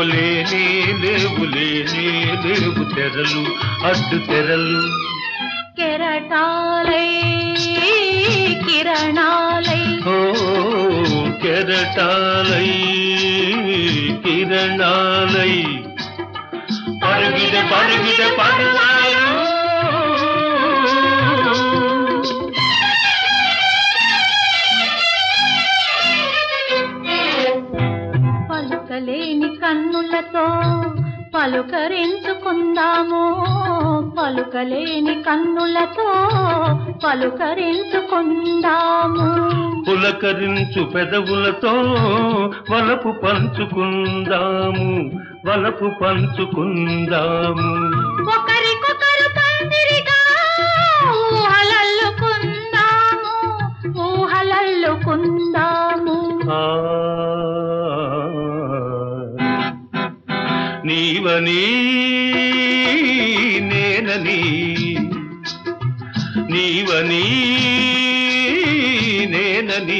లేనే లేవు లేనే లేవు తెరలు అడ్డు తెరలు కెరటాలై కిరణాలై ఓ కెరటాలై కిరణాలై పరుగిద పరుగిద పరువాలు పలుకలేని కన్నులతో పలుకరించుకుందాము పలుకలేని కన్నులతో పలుకరించుకుందాము పులకరించు పెదవులతో వలపు పంచుకుందాము వలపు పంచుకుందాము ఒకరికొకరు పందిరిగా ఊహలల్లుకుందాము ఊహలల్లుకుందాము ఆ నీవని నేనని నీవని నేనని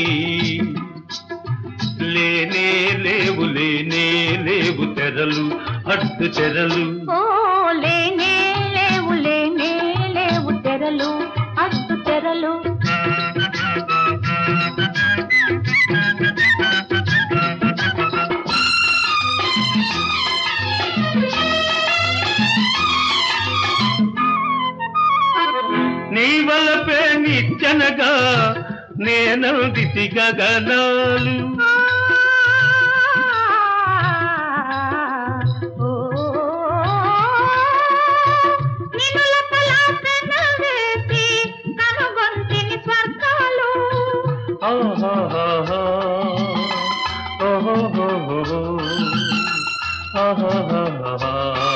లేనే లేవు లేనే లేవు తెరలు అడ్డు తెరలు ఓ లేనే లేవు లేనే లేవు తెరలు అడ్డు తెరలు నీ వలపే నిచ్చనగా నేనందితి గగనాలు ఓ నిన్ను లపలాపెన వేసి కనుగొంటిని స్వర్గాలు ఆహాహాహా. ఓహోహోహో. ఆహాహాహా.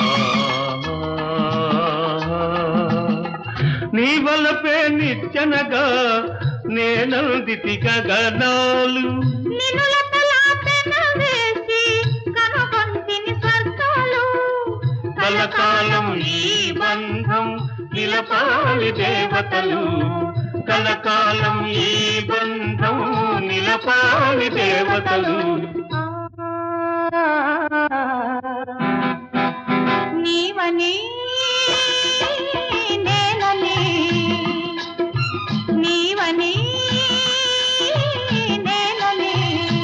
నీ వలపే నిచ్చనగా నేనందితి గగనాలు నిన్ను లపలాపెన వేసి కనుగొంటిని స్వర్గాలు కలకాలం ఈ బంధం నిలపాలి దేవతలు కలకాలం ఈ బంధం నిలపాలి దేవతలు నీవని నేనని నీవని నేనని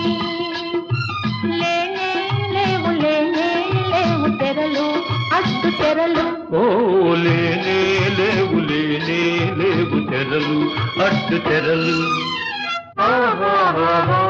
లేనే లేవు లేనే లేవు తెరలు అడ్డు తెరలు ఓ లేనే లేవు లేనే లేవు తెరలు అడ్డు తెరలు ఆహాహాహా.